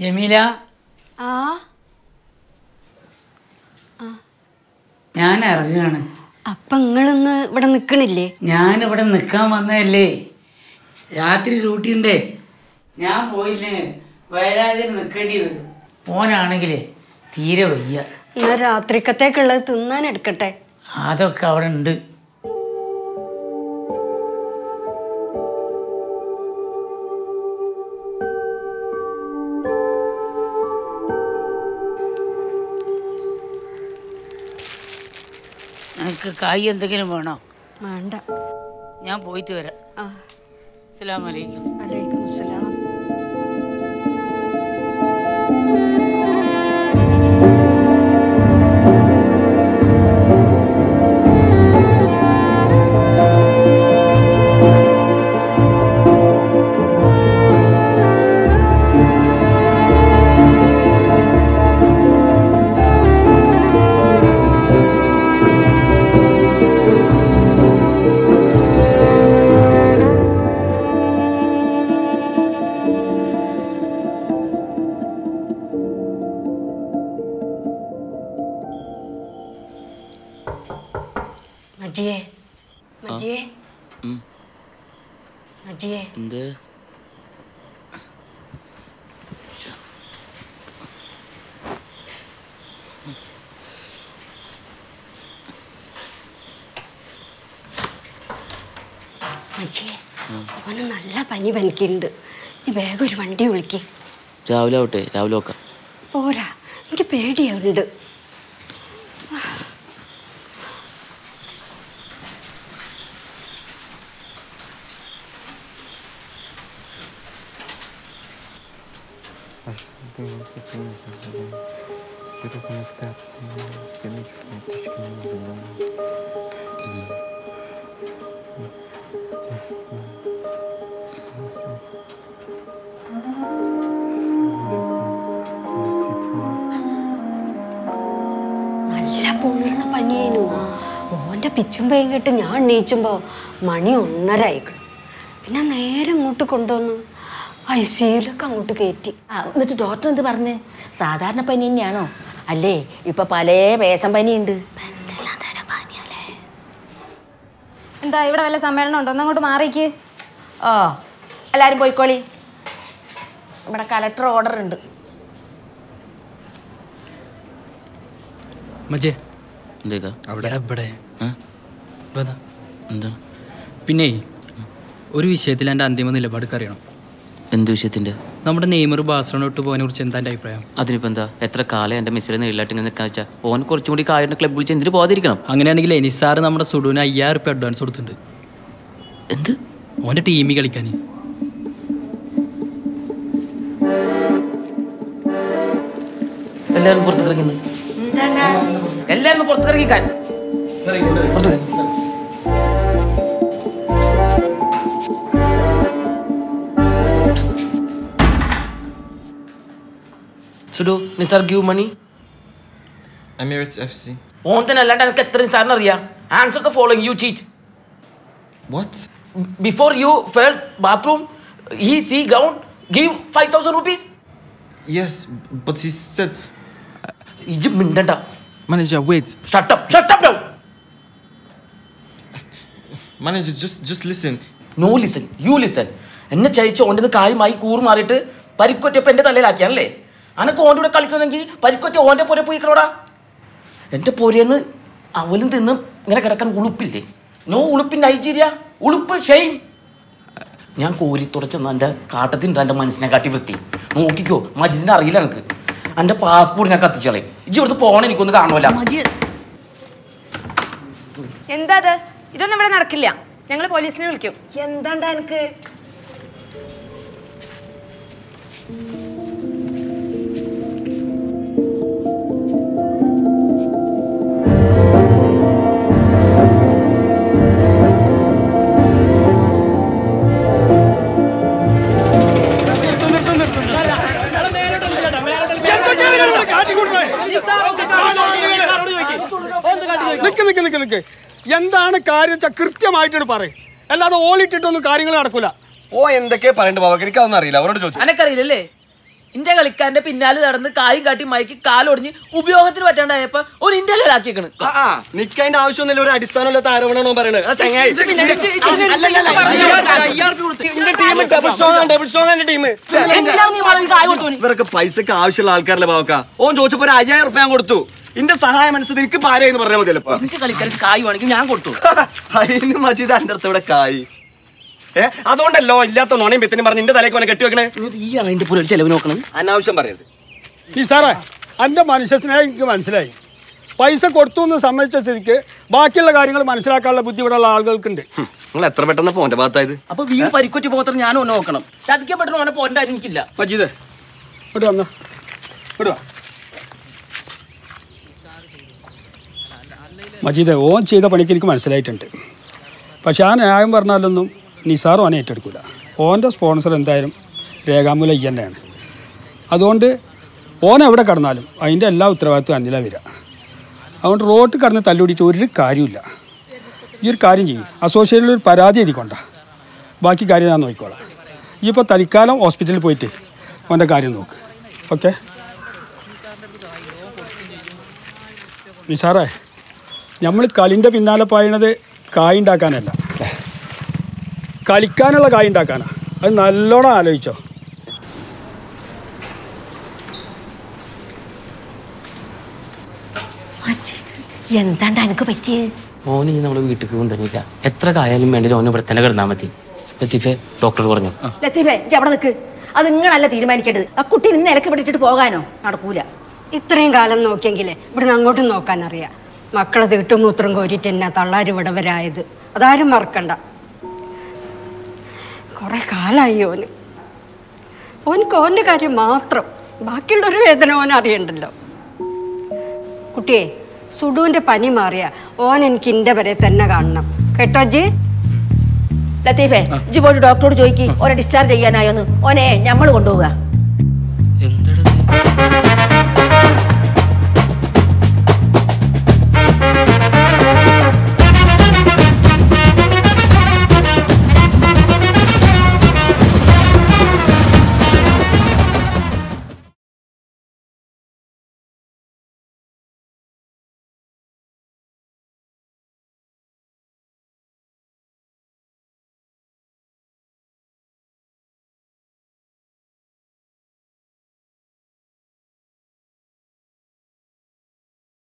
ജമീല ആ ഞാൻ ഇറങ്ങുകയാണ് അപ്പൊ നിങ്ങളിന്ന് ഇവിടെ നിക്കണില്ലേ ഞാനിവിടെ നിൽക്കാൻ വന്നതല്ലേ രാത്രി ഡ്യൂട്ടി ഉണ്ടേ ഞാൻ പോയില്ലേ വയലാതിൽ നിൽക്കേണ്ടി വരും പോനാണെങ്കിലേ തീരെ വയ്യ എന്നാ രാത്രിക്കത്തേക്കുള്ളത് തിന്നാൻ എടുക്കട്ടെ അതൊക്കെ അവിടെ ഉണ്ട് നിനക്ക് കായ് എന്തെങ്കിലും വേണോ വേണ്ട ഞാൻ പോയിട്ട് വരാം ആ അസ്സലാമു അലൈക്കും വലൈക്കും സലാം മജിയെ മജിയെ ഉം. മജിയെ എന്ത് മജിയെ അവന് നല്ല പനി പനിക്കുന്നുണ്ട് നീ വേഗം ഒരു വണ്ടി വിളിക്ക് രാവിലെ ആവട്ടെ രാവിലെ നോക്കാം പോരാ എനിക്ക് പേടിയാവുന്നുണ്ട് നല്ല പൊള്ളുന്ന പനിയേനു ഓൻ്റെ പിച്ചും പേയും കേട്ട് ഞാൻ എണീച്ചുമ്പോൾ മണി ഒന്നര ആയിക്കണം പിന്നെ നേരെ ഇങ്ങോട്ട് കൊണ്ടുവന്നു ഐ സിയിലൊക്കെ അങ്ങോട്ട് കയറ്റി ആ, എന്നിട്ട് ഡോക്ടർ എന്ത് പറഞ്ഞ് സാധാരണ പനി തന്നെയാണോ അല്ലേ ഇപ്പൊ പല വേഷം പനിയുണ്ട് എന്താ ഇവിടെ വല്ല സമ്മേളനം ഉണ്ടോ ഒന്നങ്ങോട്ട് മാറിക്ക് ഓ എല്ലാരും പോയിക്കോളി ഇവിടെ കലക്ടർ ഓർഡർ ഉണ്ട് മജേ എന്തേക്കാ അവിടെ ഇവിടെ ആ? ഇവിടെ ദാ. എന്താണ് പിന്നെ ഒരു വിഷയത്തിൽ എൻ്റെ അന്തിമ നിലപാട് അറിയണം എന്ത് വിഷയത്തിന്റെ നമ്മുടെ നെയ്മർ ബാഴ്സലോണ വിട്ട് പോകാനെ കുറിച്ച് എന്താ എൻ്റെ അഭിപ്രായം അതിനിപ്പോ എന്താ എത്ര കാലം എന്റെ മിസ്സിലെ നീളായിട്ട് ഇങ്ങനെ നിൽക്കാന്ന് വെച്ചാൽ ഓൻ കുറച്ചും കൂടി കായുടെ ക്ലബ് വിളിച്ച് എന്തിനു പോകാതിരിക്കണം അങ്ങനെയാണെങ്കിൽ നിസാർ നമ്മുടെ സുഡുവിന് അയ്യായിരം റുപ്യ അഡ്വാൻസ് കൊടുത്തിട്ടുണ്ട് എന്ത് ഓൻ്റെ ടീമിൽ കളിക്കാൻ എല്ലാരും പുറത്തിറങ്ങുന്നു എല്ലാരും പുറത്തിറങ്ങിക്കാൻ പുറത്ത് സുഡു Nisar give money Emirates FC. ഓൻ തന്നെ അല്ലാണ്ട് എനിക്ക് എത്രയും സാറിന് അറിയാം answer the following you cheat What? Before you fell bathroom he see ground give five thousand rupees Yes, but he said. ഇജ് മിണ്ടണ്ട Manager, wait. Shut up shut up now Manager, just just listen. No listen you listen എന്നെ ചതിച്ച് ഓൻ്റെ കാര്യമായി കൂറ് മാറിയിട്ട് പരിക്കൊറ്റപ്പോൾ എൻ്റെ തലയിലാക്കിയാണല്ലേ അനക്ക് ഓൻ്റെ കൂടെ കളിക്കണമെങ്കിൽ പരിക്കൊറ്റ ഓൻ്റെ പോരെ പോയി കളോടാ എൻ്റെ പോരെന്ന് അവലും തിന്ന് ഇങ്ങനെ കിടക്കാൻ ഉളുപ്പില്ലേ നോ ഉളുപ്പിൻ നൈജീരിയ ഉളുപ്പ് ഷെയിം ഞാൻ കോരി തുടച്ചെന്ന എൻ്റെ കാട്ടത്തിൻ്റെ എൻ്റെ മനസ്സിനെ കാട്ടി വൃത്തി നോക്കിക്കോ മജിദിനെ അറിയില്ല എനിക്ക് എൻ്റെ പാസ്പോർട്ട് ഞാൻ കത്തിച്ചളയും ഇജ്ജ് ഇവിടുന്ന് പോകണം എനിക്കൊന്ന് കാണുമല്ല എന്താ അത് ഇതൊന്നും ഇവിടെ നടക്കില്ല ഞങ്ങൾ പോലീസിനെ വിളിക്കും എന്താണ്ടാ എനിക്ക് നിക്ക് നിക്ക് നിക്ക് നിക്ക് എന്താണ് കാര്യം വെച്ചാൽ കൃത്യമായിട്ടാണ് പറയും അല്ലാതെ ഓളിട്ടിട്ടൊന്നും കാര്യങ്ങൾ നടക്കൂല ഓ എന്തൊക്കെയാ പറയണ്ട ബാബക്ക് എനിക്ക് അതൊന്നും അറിയില്ല അവരോട് ചോദിച്ചു അനക്കറിയില്ലല്ലേ ഇന്റെ കളിക്കാരന്റെ പിന്നാലെ നടന്ന് കായും കാട്ടി മയക്കി കാലൊടിഞ്ഞ് ഉപയോഗത്തിന് പറ്റാണ്ടായപ്പോ ഒരു ഇന്ത്യയിലെ ആക്കിയേക്കണ് ആ നിക്കതിന്റെ ആവശ്യമൊന്നുമില്ല ഒരു അടിസ്ഥാനമില്ലാത്ത ആരോപണമാണോ പറയണത് ആ ചങ്ങായി ടീം ഡബിൾ സ്ട്രോങ് ആണ് ഡബിൾ സ്ട്രോങ് ആണ് ടീം എന്തിനാണ് നീ പറഞ്ഞ കായ് കൊടുത്തോന് ഇവരൊക്കെ പൈസക്ക് ആവശ്യമുള്ള ആൾക്കാരല്ലേ ബാവക്ക ഓൻ ചോദിച്ചപ്പോ ഒരു അയ്യായിരം റുപ്യ ഞാൻ കൊടുത്തു ഇന്റെ സഹായം മനസ്സിൽ എനിക്ക് പാരയെന്ന് പറഞ്ഞാൽ മതിയല്ലോ എന്റെ കളിക്കാരൻ കായ് വേണമെങ്കിൽ ഞാൻ കൊടുത്തു അതിന് മജീദ് എന്റെ അടുത്ത് ഇവിടെ കായി ഏ അതുകൊണ്ടല്ലോ ഇല്ലാത്ത നോണയും ബെത്തിനും പറഞ്ഞ് എന്റെ തലേക്ക് അവനെ കെട്ടിവെക്കണേ ഈ ആണ് എന്റെ പുലർ ചെലവ് നോക്കണം അനാവശ്യം പറയരുത് ഈ സാറേ എൻ്റെ മനുഷ്യ സ്നേഹം എനിക്ക് മനസ്സിലായി പൈസ കൊടുത്തു എന്ന് സമ്മതിച്ച സ്ഥിതിക്ക് ബാക്കിയുള്ള കാര്യങ്ങൾ മനസ്സിലാക്കാനുള്ള ബുദ്ധി ഇവിടെയുള്ള ആളുകൾക്കുണ്ട് നിങ്ങൾ എത്ര പെട്ടെന്ന് പോന്റെ ഭാഗത്തായത് അപ്പൊ വീട് പരിക്കൊറ്റി പോകത്ര ഞാൻ ഒന്ന് നോക്കണം ചതിക്കപ്പെട്ടു ഓനെ പോരണ്ട എനിക്കില്ല മജീദേ ഇവിടെ വന്നോ ഇവിടെ വാ മജീദേ ഓൻ ചെയ്ത പണിക്ക് എനിക്ക് മനസ്സിലായിട്ടുണ്ട് പക്ഷെ ആ ന്യായം പറഞ്ഞാലൊന്നും നിസാർ ഓനെ ഏറ്റെടുക്കില്ല ഓൻ്റെ സ്പോൺസർ എന്തായാലും രേഖാമൂലം ഈ തന്നെയാണ് അതുകൊണ്ട് ഓൻ എവിടെ കടന്നാലും അതിൻ്റെ എല്ലാ ഉത്തരവാദിത്വം അന്നില വരിക അതുകൊണ്ട് റോട്ടിൽ കടന്ന് തല്ലുപിടിച്ച് ഒരു കാര്യമില്ല ഈ ഒരു കാര്യം ചെയ്യും അസോസിയേഷനിൽ ഒരു പരാതി എഴുതിക്കൊണ്ട ബാക്കി കാര്യം ഞാൻ നോക്കിക്കോളാം ഈ ഇപ്പോൾ തൽക്കാലം ഹോസ്പിറ്റലിൽ പോയിട്ട് ഓൻ്റെ കാര്യം നോക്ക് ഓക്കെ നിസാറേ നമ്മൾ കളിൻ്റെ പിന്നാലെ പായണത് കായ് ഉണ്ടാക്കാനല്ല കളിക്കാനുള്ള കായ് ഉണ്ടാക്കാനാ അത് നല്ലോണം ആലോചിച്ചോ എന്താണ്ട് എനിക്ക് പറ്റിയത് ഓന് ഇനി നമ്മുടെ വീട്ടിൽ കൊണ്ടുവന്നില്ല എത്ര കായാലും വേണ്ടി ഓന് ഇവിടെ തന്നെ കിടന്നാൽ മതി ലത്തീഫെ ഡോക്ടർ പറഞ്ഞു ലത്തീഫേ ഇജ്ജ് അവിടെ നിൽക്ക് അത് നിങ്ങളല്ല തീരുമാനിക്കേണ്ടത് ആ കുട്ടി ഇന്ന് ഇലക്ക് വിട്ടിട്ട് പോകാനോ നടക്കൂല ഇത്രയും കാലം നോക്കിയെങ്കിലേ ഇവിടുന്ന് അങ്ങോട്ടും നോക്കാനറിയാം മക്കളെ തീട്ടും മൂത്രം കോരിയിട്ട് എന്നാ തള്ളാർ ഇവിടെ വരായത് അതാരും മറക്കണ്ട കുറെ കാലായി ഓന് ഓനക്ക് ഓൻ്റെ കാര്യം മാത്രം ബാക്കിയുള്ളൊരു വേദന ഓൻ അറിയണ്ടല്ലോ കുട്ടിയെ സുഡുവിൻ്റെ പനി മാറിയ ഓൻ എനിക്ക് ഇൻ്റെ വരെ തന്നെ കാണണം കേട്ടോ ജി ലത്തീഫേ ഇജ്ജ് പോയിട്ട് ഡോക്ടറോട് ചോദിക്കി ഓനെ ഡിസ്ചാർജ് ചെയ്യാനായോന്ന് ഓനെ ഞമ്മൾ കൊണ്ടുപോവുക എന്താ